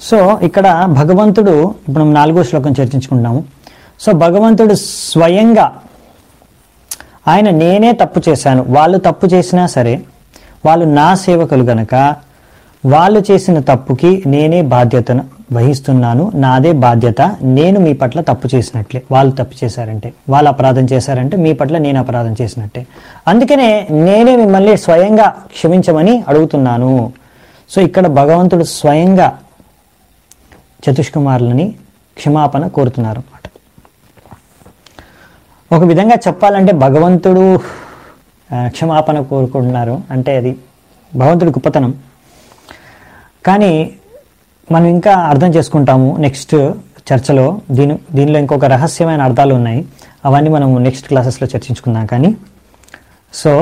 So ఇక్కడ భగవంతుడు ఇప్పుడు మనం నాలుగో శ్లోకం చర్చించుకుంటున్నాము సో భగవంతుడు స్వయంగా ఆయన నేనే తప్పు చేశాను వాళ్ళు తప్పు చేసినా సరే వాళ్ళు నా సేవకులు గనక వాళ్ళు చేసిన తప్పుకి నేనే బాధ్యతను వహిస్తున్నాను నాదే బాధ్యత నేను మీ పట్ల తప్పు చేసినట్లే వాళ్ళు తప్పు చేశారంటే వాళ్ళు అపరాధం చేశారంటే మీ పట్ల నేను అపరాధం చేసినట్టే అందుకనే నేనే మిమ్మల్ని స్వయంగా క్షమించమని అడుగుతున్నాను సో ఇక్కడ భగవంతుడు స్వయంగా చతుష్కుమారులని క్షమాపణ కోరుతున్నారు అన్నమాట ఒక విధంగా చెప్పాలంటే భగవంతుడు ఆ, క్షమాపణ కోరుకుంటున్నారు అంటే అది భగవంతుడి గొప్పతనం కానీ మనం ఇంకా అర్థం చేసుకుంటాము నెక్స్ట్ చర్చలో దీని దీనిలో ఇంకొక రహస్యమైన అర్థాలు ఉన్నాయి అవన్నీ మనం నెక్స్ట్ క్లాసెస్లో చర్చించుకుందాం కానీ సో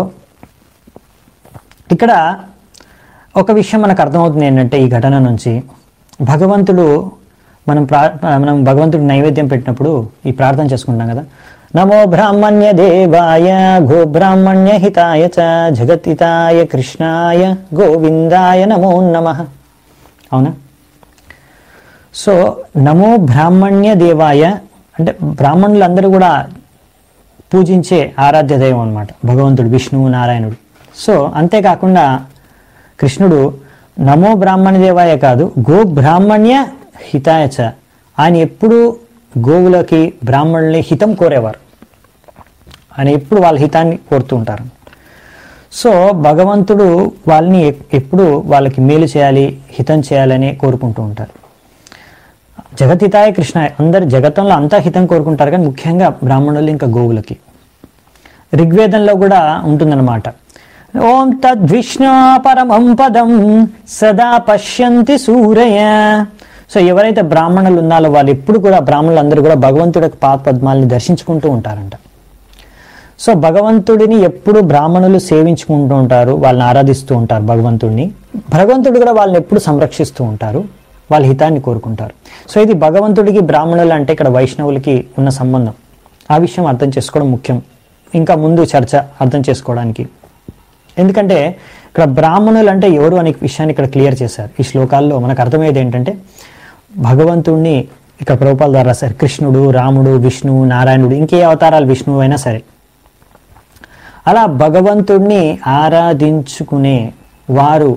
ఇక్కడ ఒక విషయం మనకు అర్థమవుతుంది ఏంటంటే ఈ ఘటన నుంచి భగవంతుడు మనం ప్రా మనం భగవంతుడు నైవేద్యం పెట్టినప్పుడు ఈ ప్రార్థన చేసుకుంటాం కదా నమో బ్రాహ్మణ్య దేవాయ గో బ్రాహ్మణ్య హితాయ చ జగత్హితాయ కృష్ణాయ గోవిందాయ నమో నమ అవునా సో నమో బ్రాహ్మణ్య దేవాయ అంటే బ్రాహ్మణులందరూ కూడా పూజించే ఆరాధ్య దైవం అనమాట భగవంతుడు విష్ణువు నారాయణుడు సో అంతేకాకుండా కృష్ణుడు నమో బ్రాహ్మణ దేవాయ కాదు గో బ్రాహ్మణ్య హితాయ చ ఆయన ఎప్పుడు గోవులకి బ్రాహ్మణుల్ని హితం కోరేవారు ఆయన ఎప్పుడు వాళ్ళ హితాన్ని కోరుతూ ఉంటారు సో భగవంతుడు వాళ్ళని ఎ- ఎప్పుడు వాళ్ళకి మేలు చేయాలి హితం చేయాలని కోరుకుంటూ ఉంటారు జగతితాయ కృష్ణ అందరు జగత్తంలో అంతా హితం కోరుకుంటారు కానీ ముఖ్యంగా బ్రాహ్మణులు ఇంకా గోవులకి ఋగ్వేదంలో కూడా ఉంటుందన్నమాట ఓం తద్విష్ణు పరమం పదం సదా పశ్యంతి సూరయ సో ఎవరైతే బ్రాహ్మణులు ఉన్నారో వాళ్ళు ఎప్పుడు కూడా బ్రాహ్మణులు అందరూ కూడా భగవంతుడి యొక్క పాద పద్మాలని దర్శించుకుంటూ ఉంటారంట సో భగవంతుడిని ఎప్పుడు బ్రాహ్మణులు సేవించుకుంటూ ఉంటారు వాళ్ళని ఆరాధిస్తూ ఉంటారు భగవంతుడిని భగవంతుడు కూడా వాళ్ళని ఎప్పుడు సంరక్షిస్తూ ఉంటారు వాళ్ళ హితాన్ని కోరుకుంటారు సో ఇది భగవంతుడికి బ్రాహ్మణులు అంటే ఇక్కడ వైష్ణవులకి ఉన్న సంబంధం ఆ విషయం అర్థం చేసుకోవడం ముఖ్యం ఇంకా ముందు చర్చ అర్థం చేసుకోవడానికి ఎందుకంటే ఇక్కడ బ్రాహ్మణులు అంటే ఎవరు అనే విషయాన్ని ఇక్కడ క్లియర్ చేశారు ఈ శ్లోకాల్లో మనకు అర్థమయ్యేది ఏంటంటే భగవంతుడిని ఇక్కడ ప్రభుపాల ద్వారా రాశారు కృష్ణుడు రాముడు విష్ణువు నారాయణుడు ఇంకే అవతారాలు విష్ణువు అయినా సరే అలా భగవంతుడిని ఆరాధించుకునే వారు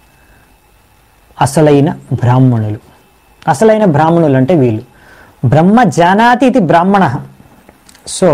అసలైన బ్రాహ్మణులు అసలైన బ్రాహ్మణులు అంటే వీళ్ళు బ్రహ్మ జానాతి ఇది బ్రాహ్మణ సో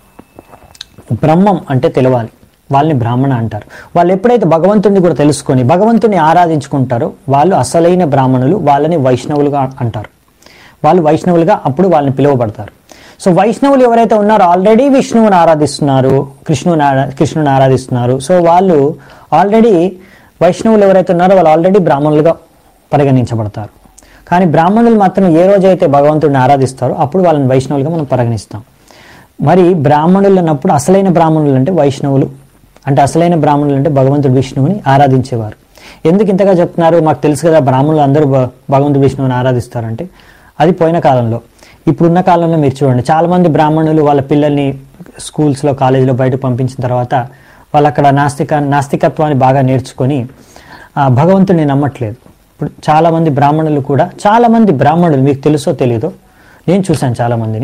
బ్రహ్మం అంటే తెలవాలి వాళ్ళని బ్రాహ్మణ అంటారు వాళ్ళు ఎప్పుడైతే భగవంతుడిని కూడా తెలుసుకొని భగవంతుని ఆరాధించుకుంటారో వాళ్ళు అసలైన బ్రాహ్మణులు వాళ్ళని వైష్ణవులుగా అంటారు వాళ్ళు వైష్ణవులుగా అప్పుడు వాళ్ళని పిలువబడతారు సో వైష్ణవులు ఎవరైతే ఉన్నారో ఆల్రెడీ విష్ణువుని ఆరాధిస్తున్నారు కృష్ణుని ఆరా కృష్ణుని ఆరాధిస్తున్నారు సో వాళ్ళు ఆల్రెడీ వైష్ణవులు ఎవరైతే ఉన్నారో వాళ్ళు ఆల్రెడీ బ్రాహ్మణులుగా పరిగణించబడతారు కానీ బ్రాహ్మణులు మాత్రం ఏ రోజైతే భగవంతుడిని ఆరాధిస్తారో అప్పుడు వాళ్ళని వైష్ణవులుగా మనం పరిగణిస్తాం మరి బ్రాహ్మణులు అన్నప్పుడు అసలైన బ్రాహ్మణులు అంటే వైష్ణవులు అంటే అసలైన బ్రాహ్మణులు అంటే భగవంతుడు విష్ణువుని ఆరాధించేవారు ఎందుకు ఇంతగా చెప్తున్నారు మాకు తెలుసు కదా బ్రాహ్మణులు అందరూ భ- భగవంతుడు విష్ణువుని ఆరాధిస్తారంటే అది పోయిన కాలంలో ఇప్పుడున్న కాలంలో మీరు చూడండి చాలా మంది బ్రాహ్మణులు వాళ్ళ పిల్లల్ని స్కూల్స్లో కాలేజీలో బయటకు పంపించిన తర్వాత వాళ్ళు అక్కడ నాస్తిక నాస్తికత్వాన్ని బాగా నేర్చుకొని ఆ, భగవంతుడిని నమ్మట్లేదు ఇప్పుడు చాలా మంది బ్రాహ్మణులు కూడా చాలా మంది బ్రాహ్మణులు మీకు తెలుసో తెలీదో నేను చూశాను చాలా మందిని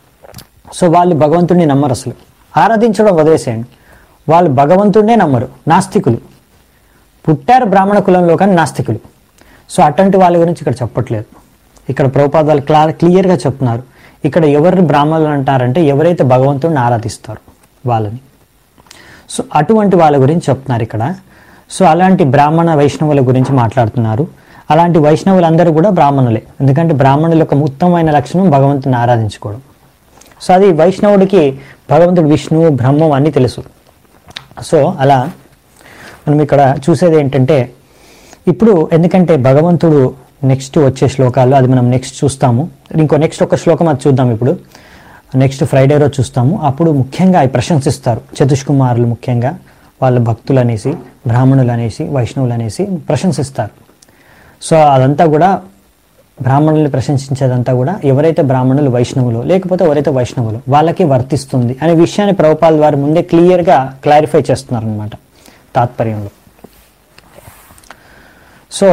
సో వాళ్ళు భగవంతుడిని నమ్మరు అసలు ఆరాధించడం వదిలేసేయండి వాళ్ళు భగవంతుడినే నమ్మరు నాస్తికులు పుట్టారు బ్రాహ్మణ కులంలో కానీ నాస్తికులు సో అటువంటి వాళ్ళ గురించి ఇక్కడ చెప్పట్లేదు ఇక్కడ ప్రభుపాదాలు క్లా క్లియర్గా చెప్తున్నారు ఇక్కడ ఎవరిని బ్రాహ్మణులు అంటారంటే ఎవరైతే భగవంతుడిని ఆరాధిస్తారో వాళ్ళని సో అటువంటి వాళ్ళ గురించి చెప్తున్నారు ఇక్కడ సో అలాంటి బ్రాహ్మణ వైష్ణవుల గురించి మాట్లాడుతున్నారు అలాంటి వైష్ణవులందరూ కూడా బ్రాహ్మణులే ఎందుకంటే బ్రాహ్మణుల యొక్క ఉత్తమమైన లక్షణం భగవంతుని ఆరాధించుకోవడం సో అది వైష్ణవుడికి భగవంతుడు విష్ణువు బ్రహ్మం అన్నీ తెలుసు సో అలా మనం ఇక్కడ చూసేది ఏంటంటే ఇప్పుడు ఎందుకంటే భగవంతుడు నెక్స్ట్ వచ్చే శ్లోకాలు అది మనం నెక్స్ట్ చూస్తాము ఇంకో నెక్స్ట్ ఒక శ్లోకం అది చూద్దాం ఇప్పుడు నెక్స్ట్ ఫ్రైడే రోజు చూస్తాము అప్పుడు ముఖ్యంగా అవి ప్రశంసిస్తారు చతుష్కుమారులు ముఖ్యంగా వాళ్ళ భక్తులు అనేసి బ్రాహ్మణులు అనేసి వైష్ణవులు అనేసి ప్రశంసిస్తారు సో అదంతా కూడా బ్రాహ్మణుల్ని ప్రశంసించేదంతా కూడా ఎవరైతే బ్రాహ్మణులు వైష్ణవులు లేకపోతే ఎవరైతే వైష్ణవులు వాళ్ళకి వర్తిస్తుంది అనే విషయాన్ని ప్రభుపాల్ వారి ముందే క్లియర్గా క్లారిఫై చేస్తున్నారు అనమాట తాత్పర్యంలో సో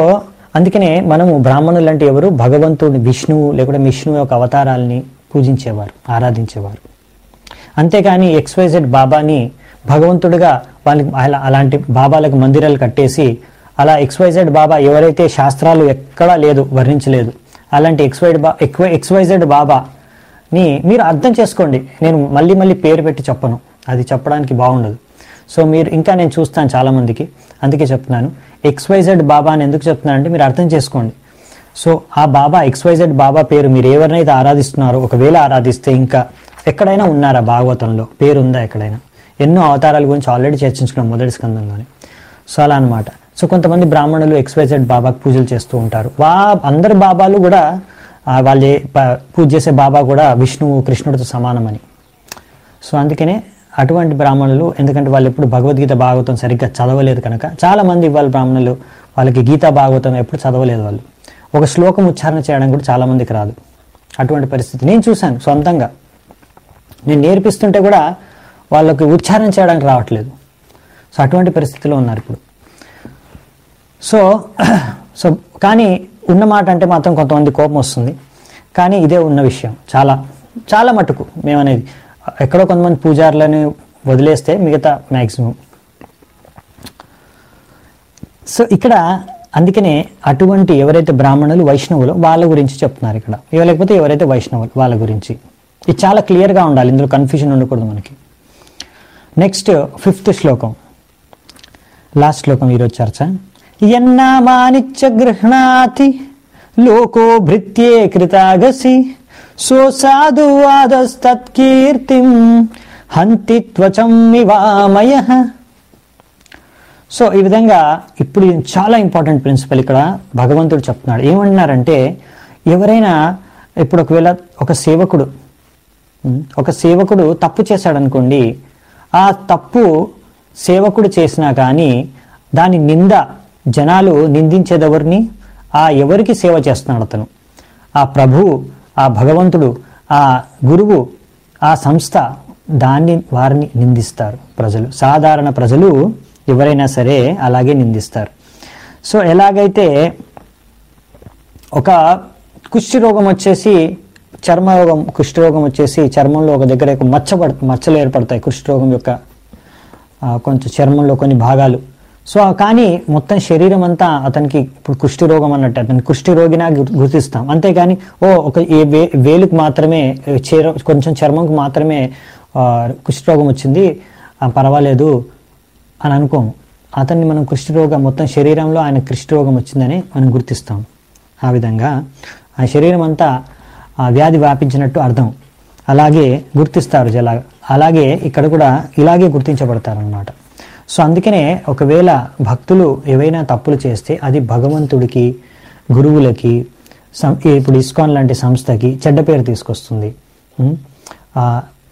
అందుకనే మనము బ్రాహ్మణులు అంటే ఎవరు భగవంతుడి విష్ణువు లేకుంటే విష్ణువు యొక్క అవతారాల్ని పూజించేవారు ఆరాధించేవారు అంతేకాని ఎక్స్వైజెడ్ బాబాని భగవంతుడిగా వాళ్ళకి అలా అలాంటి బాబాలకు మందిరాలు కట్టేసి అలా ఎక్స్వైజెడ్ బాబా ఎవరైతే శాస్త్రాలు ఎక్కడా లేదు వర్ణించలేదు అలాంటి ఎక్స్వైడ్ బా ఎక్వ ఎక్స్వైజెడ్ బాబాని మీరు అర్థం చేసుకోండి నేను మళ్ళీ మళ్ళీ పేరు పెట్టి చెప్పను అది చెప్పడానికి బాగుండదు సో మీరు ఇంకా నేను చూస్తాను చాలామందికి అందుకే చెప్తున్నాను ఎక్స్వైజెడ్ బాబా అని ఎందుకు చెప్తున్నానంటే మీరు అర్థం చేసుకోండి సో ఆ బాబా ఎక్స్వైజెడ్ బాబా పేరు మీరు ఎవరినైతే ఆరాధిస్తున్నారో ఒకవేళ ఆరాధిస్తే ఇంకా ఎక్కడైనా ఉన్నారా భాగవతంలో పేరు ఉందా ఎక్కడైనా ఎన్నో అవతారాల గురించి ఆల్రెడీ చర్చించుకున్నాం మొదటి స్కందంలోనే సో అలా అనమాట సో కొంతమంది బ్రాహ్మణులు ఎక్స్వైజెడ్ బాబాకు పూజలు చేస్తూ ఉంటారు వా అందరు బాబాలు కూడా ఆ, వాళ్ళు ఏ- ప- పూజ చేసే బాబా కూడా విష్ణువు కృష్ణుడితో సమానమని సో అందుకనే అటువంటి బ్రాహ్మణులు ఎందుకంటే వాళ్ళు ఎప్పుడు భగవద్గీత భాగవతం సరిగ్గా చదవలేదు కనుక చాలా మంది ఇవాళ బ్రాహ్మణులు వాళ్ళకి గీతా భాగవతం ఎప్పుడు చదవలేదు వాళ్ళు ఒక శ్లోకం ఉచ్చారణ చేయడం కూడా చాలా మందికి రాదు అటువంటి పరిస్థితి నేను చూశాను సొంతంగా నేను నేర్పిస్తుంటే కూడా వాళ్ళకి ఉచ్చారణ చేయడానికి రావట్లేదు సో అటువంటి పరిస్థితిలో ఉన్నారు ఇప్పుడు సో సో కానీ ఉన్న మాట అంటే మాత్రం కొంతమంది కోపం వస్తుంది కానీ ఇదే ఉన్న విషయం చాలా చాలా మటుకు మేమనేది ఎక్కడో కొంతమంది పూజారులని వదిలేస్తే మిగతా మ్యాక్సిమం సో ఇక్కడ అందుకనే అటువంటి ఎవరైతే బ్రాహ్మణులు వైష్ణవులు వాళ్ళ గురించి చెప్తున్నారు ఇక్కడ ఇవ లేకపోతే ఎవరైతే వైష్ణవులు వాళ్ళ గురించి ఇది చాలా క్లియర్గా ఉండాలి ఇందులో కన్ఫ్యూజన్ ఉండకూడదు మనకి నెక్స్ట్ ఫిఫ్త్ శ్లోకం లాస్ట్ శ్లోకం ఈరోజు చర్చ ఎన్నామానిచ్చ గృహ్ణాతి లోకో భృత్యే కృతాగసి సో సాధు వాదస్తత్కీర్తిం హంతి త్వచం ఇవామయ సో ఈ విధంగా ఇప్పుడు ఇది చాలా ఇంపార్టెంట్ ప్రిన్సిపల్ ఇక్కడ భగవంతుడు చెప్తున్నాడు ఏమంటున్నారంటే ఎవరైనా ఇప్పుడు ఒకవేళ ఒక సేవకుడు ఉం, ఒక సేవకుడు తప్పు చేశాడు అనుకోండి ఆ తప్పు సేవకుడు చేసినా కానీ దాని నింద జనాలు నిందించేదెవరిని ఆ ఎవరికి సేవ చేస్తున్నాడు అతను ఆ ప్రభువు ఆ భగవంతుడు ఆ గురువు ఆ సంస్థ దాన్ని వారిని నిందిస్తారు ప్రజలు సాధారణ ప్రజలు ఎవరైనా సరే అలాగే నిందిస్తారు సో ఎలాగైతే ఒక కుష్టి రోగం వచ్చేసి చర్మరోగం కుష్టి రోగం వచ్చేసి చర్మంలో ఒక దగ్గర ఒక మచ్చ పడ మచ్చలు ఏర్పడతాయి కుష్టి రోగం యొక్క ఆ, కొంచెం చర్మంలో కొన్ని భాగాలు సో ఆ కానీ మొత్తం శరీరం అంతా అతనికి ఇప్పుడు కుష్టి రోగం అన్నట్టు అతను కుష్టి రోగినా గుర్- గుర్తిస్తాం అంతేగాని ఓ ఒక ఏ వే వేలుకు మాత్రమే ఏ చీర కొంచెం చర్మంకు మాత్రమే ఆ, కుష్టి రోగం వచ్చింది ఆ, పర్వాలేదు అని అనుకోము అతన్ని మనం కుష్టి రోగం మొత్తం శరీరంలో ఆయన కుష్టి రోగం వచ్చిందని మనం గుర్తిస్తాం ఆ విధంగా ఆ శరీరం అంతా ఆ వ్యాధి వ్యాపించినట్టు అర్థం అలాగే గుర్తిస్తారు జల అలాగే ఇక్కడ కూడా ఇలాగే గుర్తించబడతారు అన్నమాట సో అందుకనే ఒకవేళ భక్తులు ఏవైనా తప్పులు చేస్తే అది భగవంతుడికి గురువులకి సం- ఇప్పుడు ఇస్కాన్ లాంటి సంస్థకి చెడ్డ పేరు తీసుకొస్తుంది ఉం? ఆ,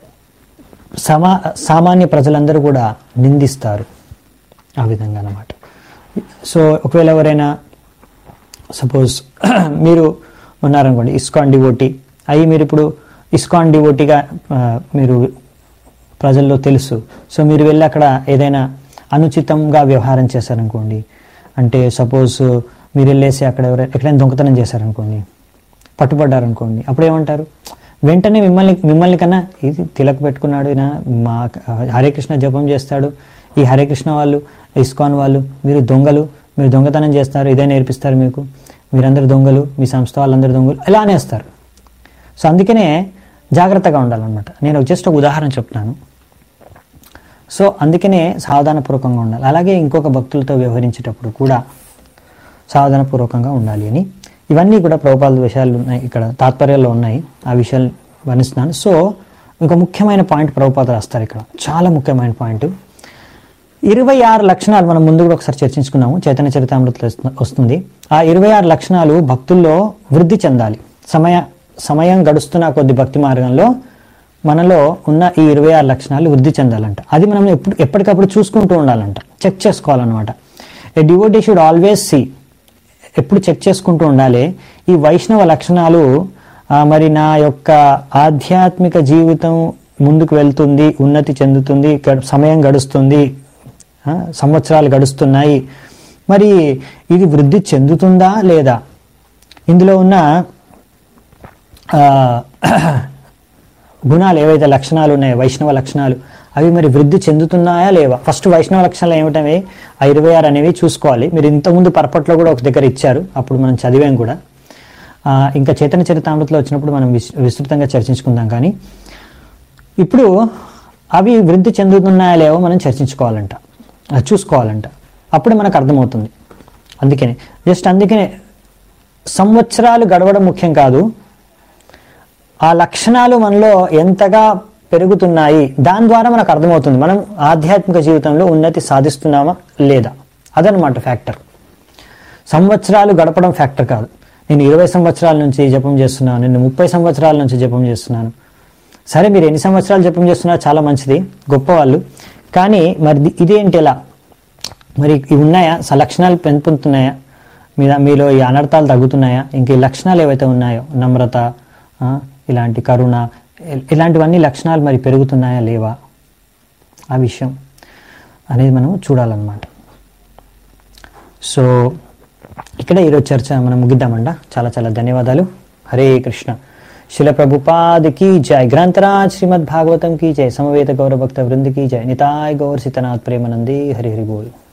సమా సామాన్య ప్రజలందరూ కూడా నిందిస్తారు ఆ విధంగా అన్నమాట సో ఒకవేళ ఎవరైనా సపోజ్ మీరు ఉన్నారనుకోండి ఇస్కాన్ డివోటీ అవి మీరు ఇప్పుడు ఇస్కాన్ డివోటీగా ఆ, మీరు ప్రజల్లో తెలుసు సో మీరు వెళ్ళి అక్కడ ఏదైనా అనుచితంగా వ్యవహారం చేశారనుకోండి అంటే సపోజ్ మీరు వెళ్ళేసి అక్కడ ఎవరైనా ఎక్కడైనా దొంగతనం చేశారనుకోండి పట్టుబడ్డారనుకోండి అప్పుడు ఏమంటారు వెంటనే మిమ్మల్ని మిమ్మల్ని కన్నా ఇది తిలక పెట్టుకున్నాడు ఈయన మా హరే కృష్ణ జపం చేస్తాడు ఈ హరే కృష్ణ వాళ్ళు ఇస్కాన్ వాళ్ళు మీరు దొంగలు మీరు దొంగతనం చేస్తారు ఇదే నేర్పిస్తారు మీకు మీరందరూ దొంగలు మీ సంస్థ వాళ్ళందరూ దొంగలు ఇలా అనేస్తారు సో అందుకనే జాగ్రత్తగా ఉండాలన్నమాట నేను జస్ట్ ఒక ఉదాహరణ చెప్తాను సో అందుకనే సావధానపూర్వకంగా ఉండాలి అలాగే ఇంకొక భక్తులతో వ్యవహరించేటప్పుడు కూడా సావధానపూర్వకంగా ఉండాలి అని ఇవన్నీ కూడా ప్రభుపాద విషయాలు ఉన్నాయి ఇక్కడ తాత్పర్యాల్లో ఉన్నాయి ఆ విషయాలు వర్ణిస్తున్నాను సో ఇంకో ముఖ్యమైన పాయింట్ ప్రభుపాద రాస్తారు ఇక్కడ చాలా ముఖ్యమైన పాయింట్ ఇరవై ఆరు లక్షణాలు మనం ముందు కూడా ఒకసారి చర్చించుకున్నాము చైతన్య చరితామృతలో వస్తుంది ఆ ఇరవై ఆరు లక్షణాలు భక్తుల్లో వృద్ధి చెందాలి సమయ సమయం గడుస్తున్న కొద్ది భక్తి మార్గంలో మనలో ఉన్న ఈ ఇరవై ఆరు లక్షణాలు వృద్ధి చెందాలంట అది మనం ఎప్పుడు ఎప్పటికప్పుడు చూసుకుంటూ ఉండాలంట చెక్ చేసుకోవాలన్నమాట a devotee should always see ఎప్పుడు చెక్ చేసుకుంటూ ఉండాలి ఈ వైష్ణవ లక్షణాలు ఆ, మరి నా యొక్క ఆధ్యాత్మిక జీవితం ముందుకు వెళ్తుంది ఉన్నతి చెందుతుంది గ- సమయం గడుస్తుంది ఆ, సంవత్సరాలు గడుస్తున్నాయి మరి ఇది వృద్ధి చెందుతుందా లేదా ఇందులో ఉన్న ఆ, గుణాలు ఏవైతే లక్షణాలు ఉన్నాయో వైష్ణవ లక్షణాలు అవి మరి వృద్ధి చెందుతున్నాయా లేవా ఫస్ట్ వైష్ణవ లక్షణాలు ఏమిటవి ఆ ఇరవై ఆరు అనేవి చూసుకోవాలి మీరు ఇంతకుముందు పరపట్లో కూడా ఒక దగ్గర ఇచ్చారు అప్పుడు మనం చదివాం కూడా ఆ, ఇంకా చైతన్య చరితామృతలో వచ్చినప్పుడు మనం విస్- విస్తృతంగా చర్చించుకుందాం కానీ ఇప్పుడు అవి వృద్ధి చెందుతున్నాయా లేవో మనం చర్చించుకోవాలంట అది చూసుకోవాలంట అప్పుడు మనకు అర్థమవుతుంది అందుకనే జస్ట్ అందుకనే సంవత్సరాలు గడవడం ముఖ్యం కాదు ఆ లక్షణాలు మనలో ఎంతగా పెరుగుతున్నాయి దాని ద్వారా మనకు అర్థమవుతుంది మనం ఆధ్యాత్మిక జీవితంలో ఉన్నతి సాధిస్తున్నామా లేదా అదనమాట ఫ్యాక్టర్ సంవత్సరాలు గడపడం ఫ్యాక్టర్ కాదు నేను ఇరవై సంవత్సరాల నుంచి జపం చేస్తున్నాను నేను ముప్పై సంవత్సరాల నుంచి జపం చేస్తున్నాను సరే మీరు ఎన్ని సంవత్సరాలు జపం చేస్తున్నారో చాలా మంచిది గొప్పవాళ్ళు కానీ మరి ది- ఇదేంటి ఎలా మరి ఇవి ఉన్నాయా స లక్షణాలు పెంపుతున్నాయా మీద మీలో ఈ అనర్థాలు తగ్గుతున్నాయా ఇంక ఈ లక్షణాలు ఏవైతే ఉన్నాయో నమ్రత ఆ, ఇలాంటి కరుణ ఇ- ఇలాంటివన్నీ లక్షణాలు మరి పెరుగుతున్నాయా లేవా ఆ విషయం అనేది మనం చూడాలన్నమాట సో ఇక్కడ ఈరోజు చర్చ మనం ముగిద్దామండ చాలా చాలా ధన్యవాదాలు హరే కృష్ణ శిల ప్రభుపాద్ की जय ग्रंथराज श्रीमद् भागवतम की जय समवेत गौर भक्त वृंद की जय निताय गौर सीतनाथ प्रेमानंदी हरि हरि बोल